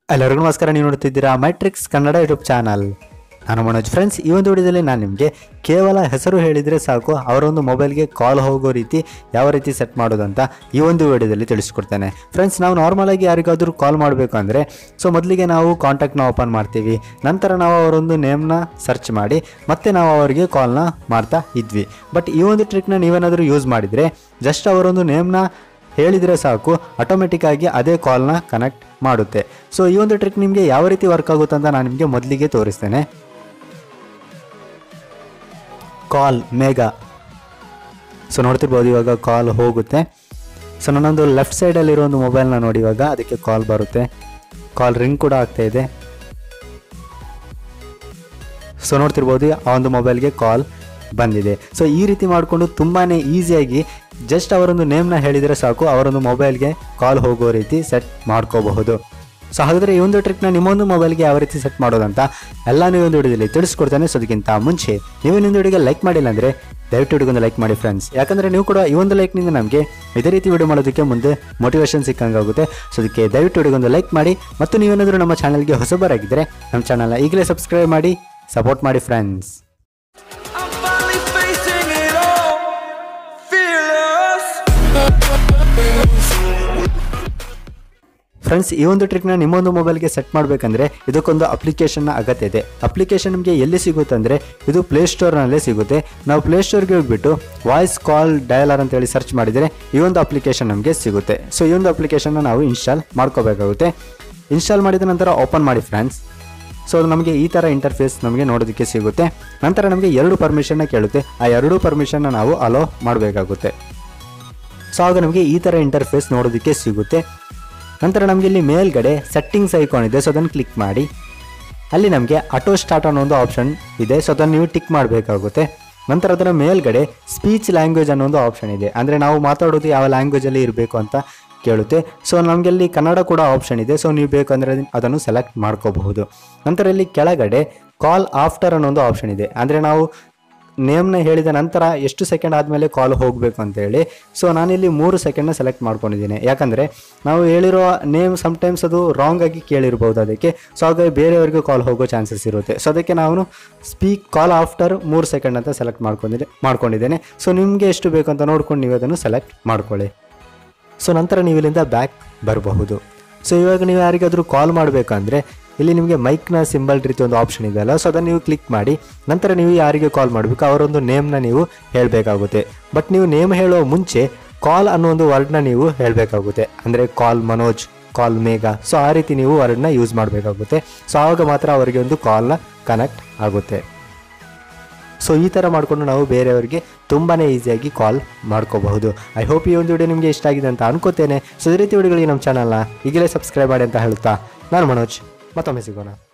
ಎಲ್ಲರಿಗೂ ನಮಸ್ಕಾರ ನೀವು ನೋಡ್ತಿದ್ದೀರಾ ಮ್ಯಾಟ್ರಿಕ್ಸ್ ಕನ್ನಡ ಯೂಟ್ಯೂಬ್ ಚಾನಲ್ ನಾನು ಮನೋಜ್ ಫ್ರೆಂಡ್ಸ್ ಈ ಒಂದು ವಿಡಿಯೋದಲ್ಲಿ ನಾನು ನಿಮಗೆ ಕೇವಲ ಹೆಸರು ಹೇಳಿದರೆ ಸಾಕು ಅವರೊಂದು ಮೊಬೈಲ್ಗೆ ಕಾಲ್ ಹೋಗೋ ರೀತಿ ಯಾವ ರೀತಿ ಸೆಟ್ ಮಾಡೋದಂತ ಈ ಒಂದು ವಿಡಿಯೋದಲ್ಲಿ ತಿಳಿಸ್ಕೊಡ್ತೇನೆ ಫ್ರೆಂಡ್ಸ್ ನಾವು ನಾರ್ಮಲಾಗಿ ಯಾರಿಗಾದರೂ ಕಾಲ್ ಮಾಡಬೇಕು ಅಂದರೆ ಸೊ ಮೊದಲಿಗೆ ನಾವು ಕಾಂಟ್ಯಾಕ್ಟ್ನ ಓಪನ್ ಮಾಡ್ತೀವಿ ನಂತರ ನಾವು ಅವರೊಂದು ನೇಮ್ನ ಸರ್ಚ್ ಮಾಡಿ ಮತ್ತೆ ನಾವು ಅವರಿಗೆ ಕಾಲ್ನ ಮಾಡ್ತಾ ಇದ್ವಿ ಬಟ್ ಈ ಒಂದು ಟ್ರಿಕ್ನ ನೀವೇನಾದರೂ ಯೂಸ್ ಮಾಡಿದರೆ ಜಸ್ಟ್ ಅವರೊಂದು ನೇಮ್ನ ಹೇಳಿದರೆ ಸಾಕು ಆಟೋಮೆಟಿಕ್ ಆಗಿ ಅದೇ ಕಾಲ್ನ ಕನೆಕ್ಟ್ ಮಾಡುತ್ತೆ ಸೊ ಈ ಒಂದು ಟ್ರಿಕ್ ನಿಮಗೆ ಯಾವ ರೀತಿ ವರ್ಕ್ ಆಗುತ್ತೆ ಅಂತ ನಾನು ನಿಮಗೆ ಮೊದಲಿಗೆ ತೋರಿಸ್ತೇನೆ ಕಾಲ್ ಮೇಘಾ ಸೊ ನೋಡ್ತಿರ್ಬೋದು ಇವಾಗ ಕಾಲ್ ಹೋಗುತ್ತೆ ಸೊ ನನ್ನೊಂದು ಲೆಫ್ಟ್ ಸೈಡಲ್ಲಿರೋ ಒಂದು ಮೊಬೈಲ್ನ ನೋಡಿ ಇವಾಗ ಅದಕ್ಕೆ ಕಾಲ್ ಬರುತ್ತೆ ಕಾಲ್ ರಿಂಗ್ ಕೂಡ ಆಗ್ತಾ ಇದೆ ಸೊ ನೋಡ್ತಿರ್ಬೋದು ಆ ಒಂದು ಮೊಬೈಲ್ಗೆ ಕಾಲ್ ಬಂದಿದೆ ಸೊ ಈ ರೀತಿ ಮಾಡಿಕೊಂಡು ತುಂಬಾ ಈಸಿಯಾಗಿ ಜಸ್ಟ್ ಅವರೊಂದು ನೇಮ್ನ ಹೇಳಿದರೆ ಸಾಕು ಅವರೊಂದು ಮೊಬೈಲ್ಗೆ ಕಾಲ್ ಹೋಗೋ ರೀತಿ ಸೆಟ್ ಮಾಡ್ಕೋಬಹುದು ಸೊ ಹಾಗಾದರೆ ಈ ಒಂದು ಟ್ರಿಕ್ನ ನಿಮ್ಮೊಂದು ಮೊಬೈಲ್ಗೆ ಯಾವ ರೀತಿ ಸೆಟ್ ಮಾಡೋದಂತ ಎಲ್ಲ ನೀವು ಒಂದು ವಿಡಿಯೋದಲ್ಲಿ ತಿಳಿಸ್ಕೊಡ್ತೇನೆ ಸೊ ಅದಕ್ಕಿಂತ ಮುಂಚೆ ನೀವು ಇನ್ನೊಂದು ವಿಡಿಯೋಗೆ ಲೈಕ್ ಮಾಡಿಲ್ಲ ಅಂದರೆ ದಯವಿಟ್ಟು ವಿಡಿಯೋಗೊಂದು ಲೈಕ್ ಮಾಡಿ ಫ್ರೆಂಡ್ಸ್ ಯಾಕಂದರೆ ನೀವು ಕೂಡ ಈ ಒಂದು ಲೈಕ್ನಿಂದ ನಮಗೆ ಇದೇ ರೀತಿ ವಿಡಿಯೋ ಮಾಡೋದಕ್ಕೆ ಮುಂದೆ ಮೋಟಿವೇಶನ್ ಸಿಕ್ಕಂಗಾಗುತ್ತೆ ಸೊ ಅದಕ್ಕೆ ದಯವಿಟ್ಟು ವಿಡಿಯೋಗೊಂದು ಲೈಕ್ ಮಾಡಿ ಮತ್ತು ನೀವೇನಾದರೂ ನಮ್ಮ ಚಾನಲ್ಗೆ ಹೊಸಬರಾಗಿದ್ದರೆ ನಮ್ಮ ಚಾನಲ್ನ ಈಗಲೇ ಸಬ್ಸ್ಕ್ರೈಬ್ ಮಾಡಿ ಸಪೋರ್ಟ್ ಮಾಡಿ friends I'm finally facing it all, fearless. Friends ಈ ಒಂದು ಟ್ರಿಕ್ನ ನಿಮ್ಮೊಂದು ಮೊಬೈಲ್ಗೆ ಸೆಟ್ ಮಾಡಬೇಕಂದ್ರೆ ಇದಕ್ಕೊಂದು ಅಪ್ಲಿಕೇಶನ್ನ ಅಗತ್ಯ ಇದೆ ಅಪ್ಲಿಕೇಶನ್ ನಿಮಗೆ ಎಲ್ಲಿ ಸಿಗುತ್ತೆ ಅಂದರೆ ಇದು ಪ್ಲೇಸ್ಟೋರ್ನಲ್ಲೇ ಸಿಗುತ್ತೆ ನಾವು ಪ್ಲೇಸ್ಟೋರ್ಗೆ ಹೋಗ್ಬಿಟ್ಟು ವಾಯ್ಸ್ ಕಾಲ್ ಡಯಲರ್ ಅಂತೇಳಿ ಸರ್ಚ್ ಮಾಡಿದರೆ ಈ ಒಂದು ಅಪ್ಲಿಕೇಶನ್ ನಮಗೆ ಸಿಗುತ್ತೆ ಸೊ ಈ ಒಂದು ಅಪ್ಲಿಕೇಶನ್ನ ನಾವು ಇನ್ಸ್ಟಾಲ್ ಮಾಡ್ಕೋಬೇಕಾಗುತ್ತೆ ಇನ್ಸ್ಟಾಲ್ ಮಾಡಿದ ನಂತರ ಓಪನ್ ಮಾಡಿ ಫ್ರೆಂಡ್ಸ್ ಸೊ ಅದು ನಮಗೆ ಈ ಥರ ಇಂಟರ್ಫೇಸ್ ನಮಗೆ ನೋಡೋದಕ್ಕೆ ಸಿಗುತ್ತೆ ನಂತರ ನಮಗೆ ಎರಡು ಪರ್ಮಿಷನ್ನ ಕೇಳುತ್ತೆ ಆ ಎರಡೂ ಪರ್ಮಿಷನ್ನ ನಾವು ಅಲೋ ಮಾಡಬೇಕಾಗುತ್ತೆ ಸೊ ಆಗ ನಮಗೆ ಈ ಥರ ಇಂಟರ್ಫೇಸ್ ನೋಡೋದಕ್ಕೆ ಸಿಗುತ್ತೆ ನಂತರ ನಮಗೆ ಇಲ್ಲಿ ಮೇಲ್ಗಡೆ ಸೆಟ್ಟಿಂಗ್ಸ್ ಐಕಾನ್ ಇದೆ ಸೊ ಅದನ್ನು ಕ್ಲಿಕ್ ಮಾಡಿ ಅಲ್ಲಿ ನಮಗೆ ಆಟೋ ಸ್ಟಾರ್ಟ್ ಅನ್ನೋ ಒಂದು ಆಪ್ಷನ್ ಇದೆ ಸೊ ಅದನ್ನು ನೀವು ಟಿಕ್ ಮಾಡಬೇಕಾಗುತ್ತೆ ನಂತರ ಅದರ ಮೇಲ್ಗಡೆ ಸ್ಪೀಚ್ ಲ್ಯಾಂಗ್ವೇಜ್ ಅನ್ನೋ ಒಂದು ಆಪ್ಷನ್ ಇದೆ ಅಂದರೆ ನಾವು ಮಾತಾಡೋದು ಯಾವ ಲ್ಯಾಂಗ್ವೇಜಲ್ಲಿ ಇರಬೇಕು ಅಂತ ಕೇಳುತ್ತೆ ಸೊ ನಮಗೆ ಅಲ್ಲಿ ಕನ್ನಡ ಕೂಡ ಆಪ್ಷನ್ ಇದೆ ಸೊ ನೀವು ಬೇಕಂದರೆ ಅದನ್ನು ಸೆಲೆಕ್ಟ್ ಮಾಡ್ಕೋಬಹುದು ನಂತರ ಇಲ್ಲಿ ಕೆಳಗಡೆ ಕಾಲ್ ಆಫ್ಟರ್ ಅನ್ನೋ ಒಂದು ಆಪ್ಷನ್ ಇದೆ ಅಂದರೆ ನಾವು ನೇಮ್ನ ಹೇಳಿದ ನಂತರ ಎಷ್ಟು ಸೆಕೆಂಡ್ ಆದಮೇಲೆ ಕಾಲ್ ಹೋಗಬೇಕು ಅಂತೇಳಿ ಸೊ ನಾನಿಲ್ಲಿ ಮೂರು ಸೆಕೆಂಡ್ನ ಸೆಲೆಕ್ಟ್ ಮಾಡ್ಕೊಂಡಿದ್ದೀನಿ ಯಾಕಂದರೆ ನಾವು ಹೇಳಿರೋ ನೇಮ್ ಸಮ್ಟೈಮ್ಸ್ ಅದು ರಾಂಗ್ ಆಗಿ ಕೇಳಿರ್ಬೋದು ಅದಕ್ಕೆ ಸೊ ಹಾಗಾಗಿ ಬೇರೆಯವ್ರಿಗೆ ಕಾಲ್ ಹೋಗೋ ಚಾನ್ಸಸ್ ಇರುತ್ತೆ ಸೊ ಅದಕ್ಕೆ ನಾನು ಸ್ಪೀಕ್ ಕಾಲ್ ಆಫ್ಟರ್ ಮೂರು ಸೆಕೆಂಡ್ ಅಂತ ಸೆಲೆಕ್ಟ್ ಮಾಡ್ಕೊಂಡಿದ್ದೆ ಮಾಡ್ಕೊಂಡಿದ್ದೇನೆ ಸೊ ನಿಮಗೆ ಎಷ್ಟು ಬೇಕು ಅಂತ ನೋಡ್ಕೊಂಡು ನೀವು ಅದನ್ನು ಸೆಲೆಕ್ಟ್ ಮಾಡ್ಕೊಳ್ಳಿ ಸೊ ನಂತರ ನೀವು ಇಲ್ಲಿಂದ ಬ್ಯಾಕ್ ಬರಬಹುದು ಸೊ ಇವಾಗ ನೀವು ಯಾರಿಗಾದರೂ ಕಾಲ್ ಮಾಡಬೇಕಂದ್ರೆ ಇಲ್ಲಿ ನಿಮಗೆ ಮೈಕ್ನ ಸಿಂಬಲ್ ರೀತಿ ಒಂದು ಆಪ್ಷನ್ ಇದೆಯಲ್ಲ ಸೊ ಅದನ್ನು ನೀವು ಕ್ಲಿಕ್ ಮಾಡಿ ನಂತರ ನೀವು ಯಾರಿಗೆ ಕಾಲ್ ಮಾಡಬೇಕು ಅವರೊಂದು ನೇಮ್ನ ನೀವು ಹೇಳಬೇಕಾಗುತ್ತೆ ಬಟ್ ನೀವು ನೇಮ್ ಹೇಳೋ ಮುಂಚೆ ಕಾಲ್ ಅನ್ನೋ ಒಂದು ವರ್ಡ್ನ ನೀವು ಹೇಳಬೇಕಾಗುತ್ತೆ ಅಂದರೆ ಕಾಲ್ ಮನೋಜ್ ಕಾಲ್ ಮೇಘ ಸೊ ಆ ರೀತಿ ನೀವು ವರ್ಡ್ನ ಯೂಸ್ ಮಾಡಬೇಕಾಗುತ್ತೆ ಸೊ ಆವಾಗ ಮಾತ್ರ ಅವರಿಗೆ ಒಂದು ಕಾಲ್ನ ಕನೆಕ್ಟ್ ಆಗುತ್ತೆ ಸೊ ಈ ಥರ ಮಾಡಿಕೊಂಡು ನಾವು ಬೇರೆಯವರಿಗೆ ತುಂಬಾ ಈಸಿಯಾಗಿ ಕಾಲ್ ಮಾಡ್ಕೋಬಹುದು ಐ ಹೋಪ್ ಈ ಒಂದು ವಿಡಿಯೋ ನಿಮಗೆ ಇಷ್ಟ ಆಗಿದೆ ಅಂತ ಅನ್ಕೋತೇನೆ ಸೊ ಈ ರೀತಿ ವಿಡಿಯೋಗಳಿಗೆ ನಮ್ಮ ಚಾನಲ್ನ ಈಗಲೇ ಸಬ್ಸ್ಕ್ರೈಬ್ ಮಾಡಿ ಅಂತ ಹೇಳುತ್ತಾ ನಾನು ಮನೋಜ್ ಮತ್ತೊಮ್ಮೆ ಸಿಗೋಣ